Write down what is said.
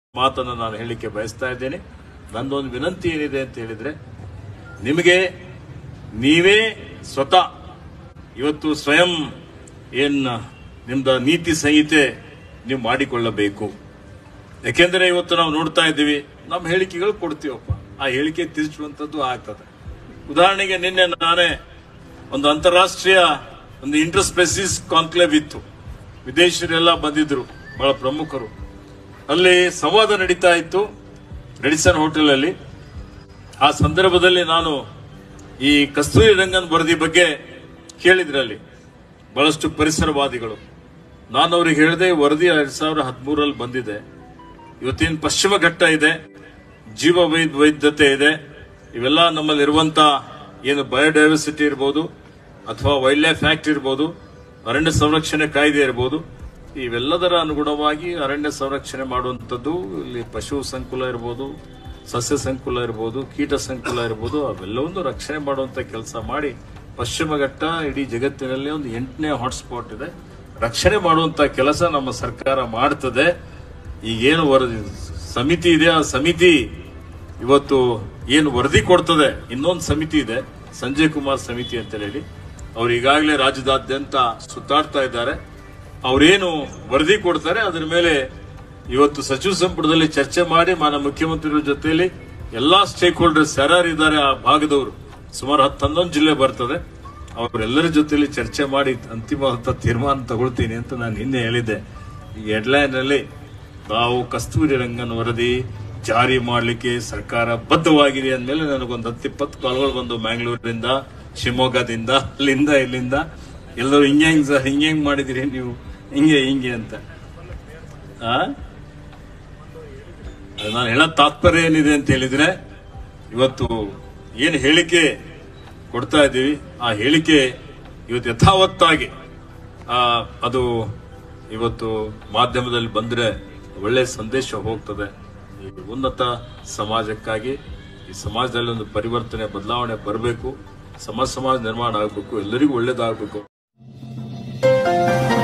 ಮಾತನ್ನು ನಾನು ಹೇಳಲಿಕ್ಕೆ ಬಯಸ್ತಾ ಇದ್ದೇನೆ ನಂದೊಂದು ವಿನಂತಿ ಏನಿದೆ ಅಂತ ಹೇಳಿದ್ರೆ ನಿಮಗೆ ನೀವೇ ಸ್ವತಃ ಇವತ್ತು ಸ್ವಯಂ ಏನ್ ನಿಮ್ದ ನೀತಿ ಸಂಹಿತೆ ನೀವು ಮಾಡಿಕೊಳ್ಳಬೇಕು ಯಾಕೆಂದ್ರೆ ಇವತ್ತು ನಾವು ನೋಡ್ತಾ ಇದ್ದೀವಿ ನಮ್ಮ ಹೇಳಿಕೆಗಳು ಕೊಡ್ತೀವಪ್ಪ ಆ ಹೇಳಿಕೆ ತಿರುಚುವಂತದ್ದು ಆಗ್ತದೆ ಉದಾಹರಣೆಗೆ ನಿನ್ನೆ ನಾನೇ ಒಂದು ಅಂತಾರಾಷ್ಟ್ರೀಯ ಒಂದು ಇಂಟರ್ ಸ್ಪೆಸಿಸ್ ಕಾನ್ಕ್ಲೇವ್ ಇತ್ತು ವಿದೇಶಿಯರೆಲ್ಲ ಬಂದಿದ್ರು ಬಹಳ ಪ್ರಮುಖರು ಅಲ್ಲಿ ಸಂವಾದ ನಡೀತಾ ಇತ್ತು ರೆಡಿಸನ್ ಹೋಟೆಲ್ ಅಲ್ಲಿ ಆ ಸಂದರ್ಭದಲ್ಲಿ ನಾನು ಈ ಕಸ್ತೂರಿ ರಂಗನ್ ವರದಿ ಬಗ್ಗೆ ಕೇಳಿದ್ರಲ್ಲಿ ಬಹಳಷ್ಟು ಪರಿಸರವಾದಿಗಳು ನಾನು ಅವ್ರಿಗೆ ಹೇಳಿದೆ ವರದಿ ಎರಡ್ ಸಾವಿರದ ಹದಿಮೂರಲ್ಲಿ ಬಂದಿದೆ ಇವತ್ತೇನು ಪಶ್ಚಿಮ ಘಟ್ಟ ಇದೆ ಜೀವ ವೈದ್ ವೈದ್ಯತೆ ಇದೆ ಇವೆಲ್ಲ ನಮ್ಮಲ್ಲಿ ಇರುವಂತ ಏನು ಬಯೋಡೈವರ್ಸಿಟಿ ಇರ್ಬೋದು ಅಥವಾ ವೈಲ್ಡ್ ಲೈಫ್ ಆಕ್ಟ್ ಇರ್ಬೋದು ಅರಣ್ಯ ಸಂರಕ್ಷಣೆ ಕಾಯ್ದೆ ಇರ್ಬೋದು ಇವೆಲ್ಲದರ ಅನುಗುಣವಾಗಿ ಅರಣ್ಯ ಸಂರಕ್ಷಣೆ ಮಾಡುವಂಥದ್ದು ಇಲ್ಲಿ ಪಶು ಸಂಕುಲ ಇರ್ಬೋದು ಸಸ್ಯ ಸಂಕುಲ ಇರ್ಬೋದು ಕೀಟ ಸಂಕುಲ ಇರ್ಬೋದು ಅವೆಲ್ಲವನ್ನು ರಕ್ಷಣೆ ಮಾಡುವಂತ ಕೆಲಸ ಮಾಡಿ ಪಶ್ಚಿಮ ಘಟ್ಟ ಇಡೀ ಜಗತ್ತಿನಲ್ಲಿ ಒಂದು ಎಂಟನೇ ಹಾಟ್ಸ್ಪಾಟ್ ಇದೆ ರಕ್ಷಣೆ ಮಾಡುವಂತ ಕೆಲಸ ನಮ್ಮ ಸರ್ಕಾರ ಮಾಡ್ತದೆ ಈಗೇನು ವರದಿ ಸಮಿತಿ ಇದೆ ಆ ಸಮಿತಿ ಇವತ್ತು ಏನು ವರದಿ ಕೊಡ್ತದೆ ಇನ್ನೊಂದು ಸಮಿತಿ ಇದೆ ಸಂಜಯ್ ಕುಮಾರ್ ಸಮಿತಿ ಅಂತ ಹೇಳಿ ಅವ್ರು ಈಗಾಗಲೇ ರಾಜ್ಯದಾದ್ಯಂತ ಸುತ್ತಾಡ್ತಾ ಇದ್ದಾರೆ ಅವರೇನು ವರದಿ ಕೊಡ್ತಾರೆ ಅದರ ಮೇಲೆ ಇವತ್ತು ಸಚಿವ ಸಂಪುಟದಲ್ಲಿ ಚರ್ಚೆ ಮಾಡಿ ಮಾನ್ಯ ಮುಖ್ಯಮಂತ್ರಿಗಳ ಜೊತೆಯಲ್ಲಿ ಎಲ್ಲಾ ಸ್ಟೇಕ್ ಹೋಲ್ಡರ್ಸ್ ಯಾರ್ಯಾರಿದ್ದಾರೆ ಆ ಭಾಗದವರು ಸುಮಾರು ಹತ್ತು ಹನ್ನೊಂದು ಜಿಲ್ಲೆ ಬರ್ತದೆ ಅವರೆಲ್ಲರ ಜೊತೆಯಲ್ಲಿ ಚರ್ಚೆ ಮಾಡಿ ಅಂತಿಮವಾದ ತೀರ್ಮಾನ ತಗೊಳ್ತೀನಿ ಅಂತ ನಾನು ನಿನ್ನೆ ಹೇಳಿದ್ದೆ ಈ ಹೆಡ್ಲೈನ್ ಅಲ್ಲಿ ನಾವು ಕಸ್ತೂರಿ ರಂಗನ್ ವರದಿ ಜಾರಿ ಮಾಡಲಿಕ್ಕೆ ಸರ್ಕಾರ ಬದ್ಧವಾಗಿದೆ ಅಂದ್ಮೇಲೆ ನನಗೊಂದು ಹತ್ತಿಪ್ಪತ್ತು ಕಾಲ್ಗಳು ಬಂದು ಮ್ಯಾಂಗ್ಳೂರಿಂದ ಶಿವಮೊಗ್ಗದಿಂದ ಅಲ್ಲಿಂದ ಇಲ್ಲಿಂದ ಎಲ್ಲರೂ ಹಿಂಗೆ ಹೆಂಗ್ ಸರ್ ಹಿಂಗೆ ಹೆಂಗ್ ಮಾಡಿದಿರಿ ನೀವು ಹಿಂಗೆ ಹಿಂಗೆ ಅಂತ ಆ ಅದು ನಾನು ಹೇಳೋ ತಾತ್ಪರ್ಯ ಏನಿದೆ ಅಂತ ಹೇಳಿದ್ರೆ ಇವತ್ತು ಏನು ಹೇಳಿಕೆ ಕೊಡ್ತಾ ಇದ್ದೀವಿ ಆ ಹೇಳಿಕೆ ಇವತ್ತು ಯಥಾವತ್ತಾಗಿ ಆ, ಅದು ಇವತ್ತು ಮಾಧ್ಯಮದಲ್ಲಿ ಬಂದ್ರೆ ಒಳ್ಳೆ ಸಂದೇಶ ಹೋಗ್ತದೆ ಈ ಉನ್ನತ ಸಮಾಜಕ್ಕಾಗಿ ಈ ಸಮಾಜದಲ್ಲಿ ಒಂದು ಪರಿವರ್ತನೆ ಬದಲಾವಣೆ ಬರಬೇಕು ಸಮಾಜ ಸಮಾಜ ನಿರ್ಮಾಣ ಆಗಬೇಕು ಎಲ್ಲರಿಗೂ ಒಳ್ಳೇದಾಗಬೇಕು